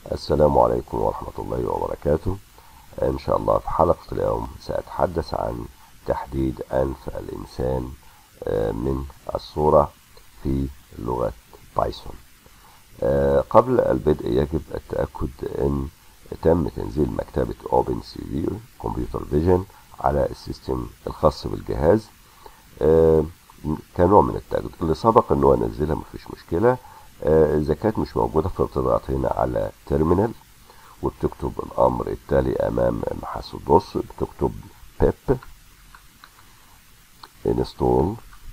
السلام عليكم ورحمة الله وبركاته إن شاء الله في حلقة اليوم سأتحدث عن تحديد أنف الإنسان من الصورة في لغة بايثون قبل البدء يجب التأكد أن تم تنزيل مكتبة Open CV كمبيوتر فيجن على السيستم الخاص بالجهاز كنوع من التأكد اللي سبق أنه أنزلها مفيش مشكلة إذا كانت مش موجودة فبتضغط هنا على تيرمينال وبتكتب الأمر التالي أمام محاسب النص بتكتب pip install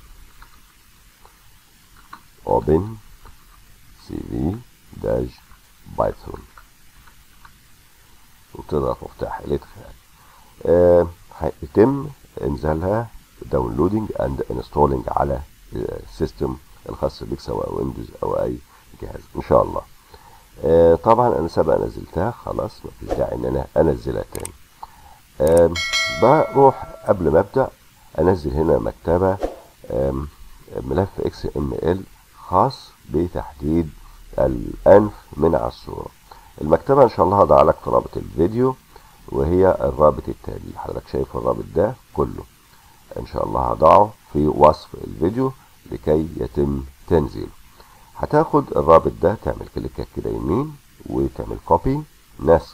open cv dash python وبتضغط مفتاح الادخال آه هيتم انزالها داونلودنج اند انستولينج على السيستم الخاص بيك سواء ويندوز او اي جهاز ان شاء الله آه طبعا انا سبق نزلتها خلاص مفيش داعي ان انا انزلها تاني آه بروح قبل ما ابدا انزل هنا مكتبه ملف اكس ام ال خاص بتحديد الانف من على الصوره المكتبه ان شاء الله هضع لك في رابط الفيديو وهي الرابط التالي حضرتك شايف الرابط ده كله ان شاء الله هضعه في وصف الفيديو لكي يتم تنزيله هتاخد الرابط ده تعمل كليك كده يمين وتعمل كوبي نسخ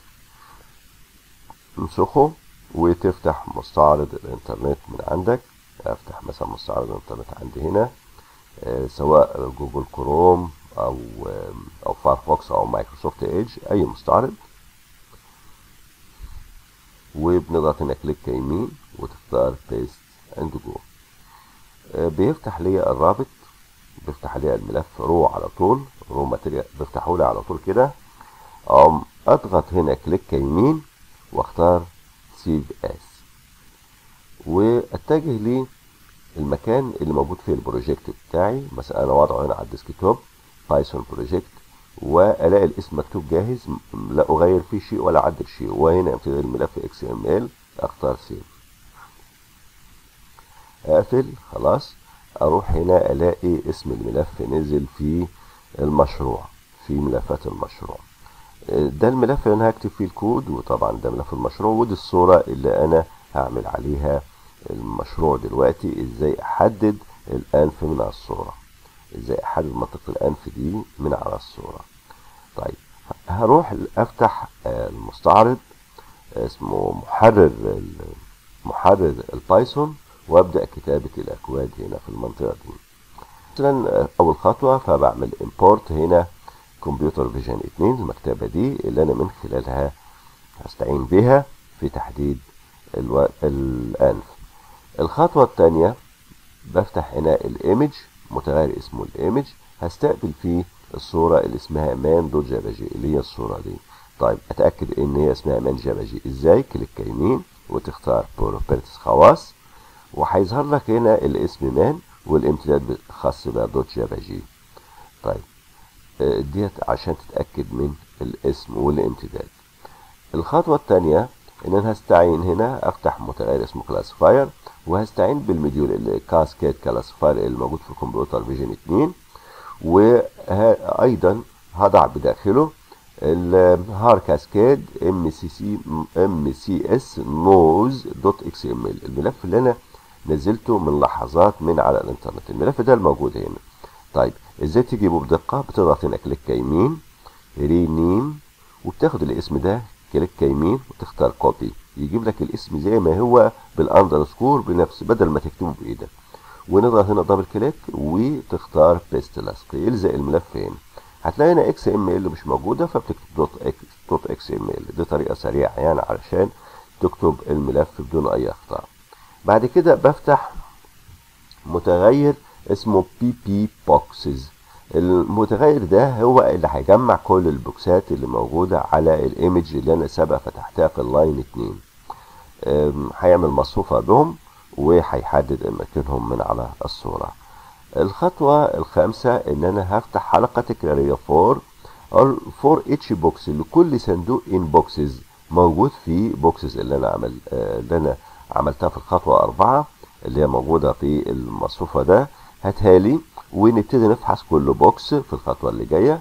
تنسخه وتفتح مستعرض الانترنت من عندك افتح مثلا مستعرض الانترنت عندي هنا آه سواء جوجل كروم او آه او فايرفوكس او مايكروسوفت ايدج اي مستعرض وبنضغط هنا كليك يمين وتختار بيست اند جو بيفتح لي الرابط بيفتح لي الملف رو على طول رو ماتيريال بيفتحه لي على طول كده اقوم اضغط هنا كليك يمين واختار سيف اس واتجه لي المكان اللي موجود فيه البروجكت بتاعي مثلا انا واضعه هنا على الديسكتوب بايثون بروجكت والاقي الاسم مكتوب جاهز لا اغير فيه شيء ولا اعدل شيء وهنا في الملف اكس ام ال اختار سيف اقفل خلاص اروح هنا الاقي اسم الملف نزل في المشروع في ملفات المشروع ده الملف اللي انا هكتب فيه الكود وطبعا ده ملف المشروع ودي الصورة اللي انا هعمل عليها المشروع دلوقتي ازاي احدد الانف من على الصورة ازاي احدد منطقة الانف دي من على الصورة طيب هروح افتح المستعرض اسمه محرر محرر البايثون وابدا كتابه الاكواد هنا في المنطقه دي مثلا اول خطوه فبعمل امبورت هنا كمبيوتر فيجن 2 المكتبه دي اللي انا من خلالها هستعين بها في تحديد الو... الانف الخطوه الثانيه بفتح هنا الايمج متغير اسمه الايمج هستقبل فيه الصوره اللي اسمها مان دوت جافا جي اللي هي الصوره دي طيب اتاكد ان هي اسمها مان جافا جي ازاي كليك يمين وتختار بروبرتيز خواص وهيظهر لك هنا الاسم مان والامتداد خاص بقى دوت جافا جي طيب ديت عشان تتاكد من الاسم والامتداد الخطوه الثانيه ان انا هستعين هنا افتح متغير اسمه كلاسيفاير وهستعين بالمديول الكاسكيد كلاسيفاير اللي موجود في الكمبيوتر فيجن 2 وايضا هضع بداخله الهار كاسكيد ام سي سي ام سي اس نوز دوت اكس ام ال الملف اللي انا نزلته من لحظات من على الانترنت الملف ده الموجود هنا طيب ازاي تجيبه بدقه بتضغط هنا كليك يمين رينيم وبتاخد الاسم ده كليك يمين وتختار كوبي يجيب لك الاسم زي ما هو بالاندرسكور بنفس بدل ما تكتبه بايدك ونضغط هنا دبل كليك وتختار بيست لاسك يلزق الملف هنا هتلاقي هنا اكس ام ال مش موجوده فبتكتب دوت اكس دوت اكس ام ال دي طريقه سريعه يعني علشان تكتب الملف بدون اي اخطاء بعد كده بفتح متغير اسمه بي بي بوكسز المتغير ده هو اللي هيجمع كل البوكسات اللي موجودة على الايمج اللي انا سبق فتحتها في اللاين 2 هيعمل مصفوفة بهم وهيحدد اماكنهم من على الصورة الخطوة الخامسة ان انا هفتح حلقة تكرارية فور فور اتش بوكس لكل صندوق ان بوكسز موجود في بوكسز اللي انا عمل اللي انا عملتها في الخطوة أربعة اللي هي موجودة في المصفوفة ده هاتها لي ونبتدي نفحص كل بوكس في الخطوة اللي جاية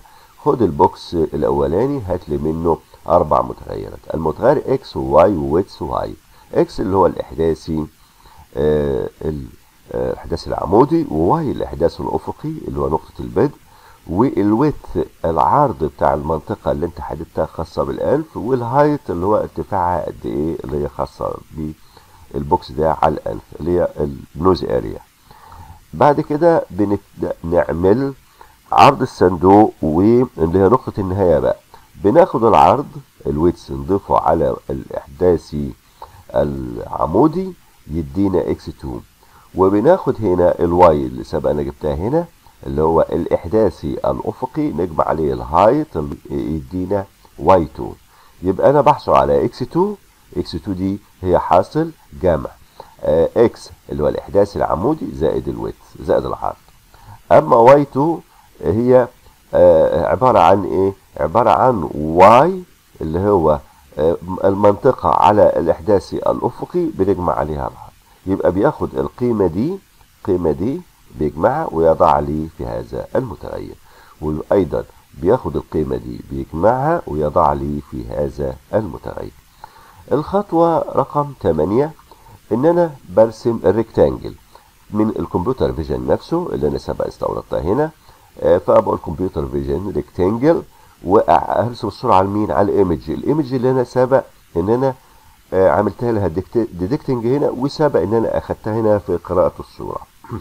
خد البوكس الاولاني هات لي منه اربع متغيرات المتغير اكس وواي وويتس وهاي اكس اللي هو الاحداثي آه الاحداث العمودي وواي الاحداث الافقي اللي هو نقطه البدء والويت العرض بتاع المنطقة اللي انت حددتها خاصة بالأنف والهايت اللي هو ارتفاعها قد ايه اللي هي خاصة بالبوكس ده على الأنف اللي هي النوز اريا بعد كده بنبدأ نعمل عرض الصندوق واللي هي نقطة النهاية بقى بناخد العرض الويتس نضيفه على الإحداثي العمودي يدينا اكس 2 وبناخد هنا الواي اللي سبق انا جبتها هنا اللي هو الإحداثي الأفقي نجمع عليه الهايت يدينا واي 2 يبقى أنا بحصل على اكس 2 اكس 2 دي هي حاصل جمع اكس اللي هو الإحداثي العمودي زائد الويت زائد العرض أما واي 2 هي عبارة عن إيه؟ عبارة عن واي اللي هو المنطقة على الإحداثي الأفقي بنجمع عليها العرض يبقى بياخد القيمة دي القيمة دي بيجمعها ويضع لي في هذا المتغير وأيضا بياخد القيمة دي بيجمعها ويضع لي في هذا المتغير الخطوة رقم 8 إن أنا برسم الريكتانجل من الكمبيوتر فيجن نفسه اللي أنا سبق استوردتها هنا فبقول كمبيوتر فيجن ريكتانجل وهرسم الصورة على مين؟ على الايمج الايمج اللي أنا سبق إن أنا عملتها لها ديتكتنج هنا وسبق إن أنا أخدتها هنا في قراءة الصورة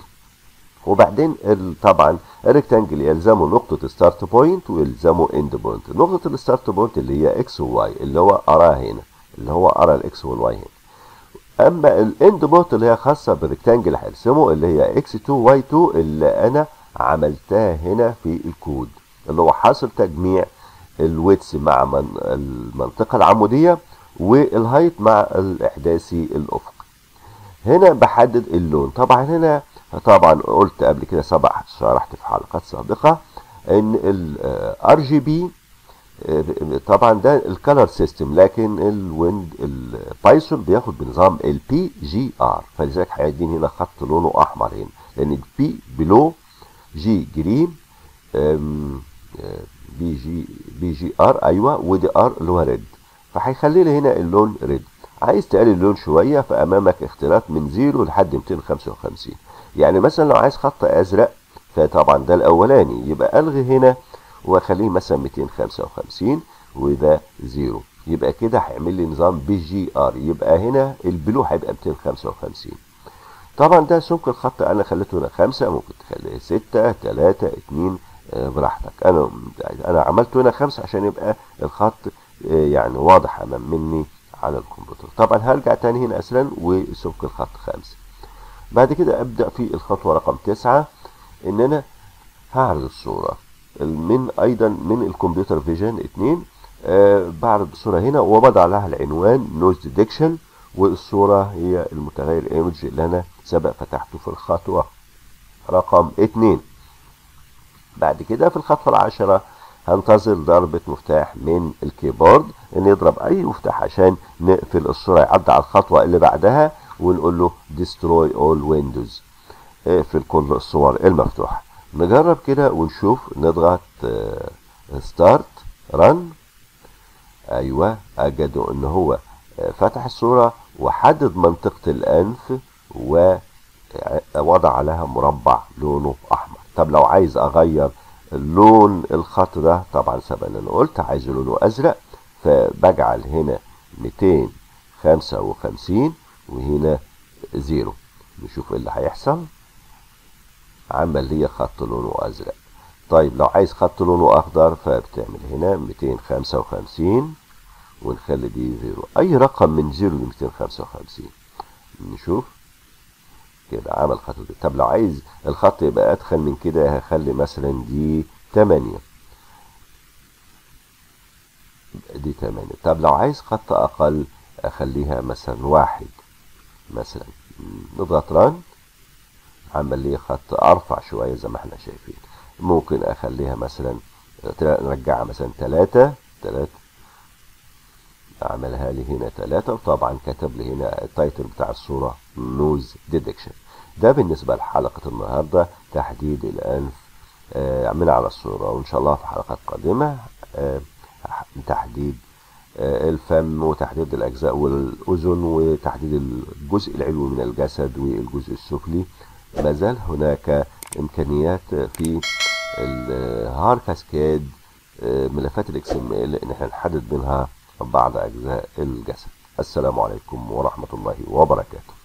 وبعدين طبعا الريكتانجل يلزمه نقطة ستارت بوينت ويلزمه اند بوينت نقطة الستارت بوينت اللي هي اكس وواي اللي هو اراه هنا اللي هو ارى الاكس والواي هنا اما الاند بوينت اللي هي خاصة بالريكتانجل هرسمه اللي هي اكس 2 واي 2 اللي انا عملتها هنا في الكود اللي هو حاصل تجميع الويتس مع من المنطقة العمودية والهايت مع الاحداثي الافق هنا بحدد اللون طبعا هنا طبعا قلت قبل كده سبق شرحت في حلقات سابقة ان الار جي بي طبعا ده الكالر سيستم لكن الويند البايثون بياخد بنظام البي جي ار فلذلك هيديني هنا خط لونه احمر هنا لان البي بلو جي جرين بي جي بي جي ار ايوه ودي ار اللي هو ريد فهيخلي لي هنا اللون ريد عايز تقلل اللون شويه فامامك اختيارات من 0 لحد 255 يعني مثلا لو عايز خط ازرق فطبعا ده الاولاني يبقى الغي هنا واخليه مثلا 255 وده زيرو يبقى كده هيعمل لي نظام بي جي ار يبقى هنا البلو هيبقى 255 طبعا ده سمك الخط انا خليته هنا 5 ممكن تخليه 6 3 2 براحتك انا انا عملته هنا 5 عشان يبقى الخط يعني واضح امام مني على الكمبيوتر طبعا هرجع تاني هنا اسرا وسمك الخط 5 بعد كده ابدا في الخطوه رقم 9 ان انا هعرض الصوره من ايضا من الكمبيوتر فيجن 2 آه بعرض الصوره هنا وبضع لها العنوان نويز ديتكشن والصوره هي المتغير ايمج اللي انا سبق فتحته في الخطوه رقم 2 بعد كده في الخطوه العاشره هنتظر ضربة مفتاح من الكيبورد ان يضرب اي مفتاح عشان نقفل الصورة يعدي على الخطوة اللي بعدها ونقول له destroy all windows اقفل كل الصور المفتوحة نجرب كده ونشوف نضغط ستارت رن ايوه اجدوا ان هو فتح الصورة وحدد منطقة الانف ووضع لها مربع لونه احمر طب لو عايز اغير لون الخط ده طبعا سبق انا قلت عايز لونه ازرق فبجعل هنا 255 وهنا زيرو نشوف ايه اللي هيحصل عمل لي خط لونه ازرق طيب لو عايز خط لونه اخضر فبتعمل هنا 255 ونخلي دي زيرو اي رقم من زيرو ل 255 نشوف كده عمل خط دي. طب لو عايز الخط يبقى ادخل من كده هخلي مثلا دي 8 دي 8 طب لو عايز خط اقل اخليها مثلا واحد مثلا نضغط ران عمل لي خط ارفع شويه زي ما احنا شايفين ممكن اخليها مثلا نرجعها مثلا 3 3 عملها لي هنا 3 وطبعا كتب لي هنا التايتل بتاع الصوره نوز ديتكشن ده بالنسبه لحلقه النهارده تحديد الانف آه، من على الصورة وإن شاء الله في حلقات قادمة آه، تحديد آه، الفم وتحديد الأجزاء والأذن وتحديد الجزء العلوي من الجسد والجزء السفلي ما زال هناك إمكانيات في الهار كاسكاد آه، ملفات الاكس ام ال ان احنا نحدد منها بعض اجزاء الجسد السلام عليكم ورحمه الله وبركاته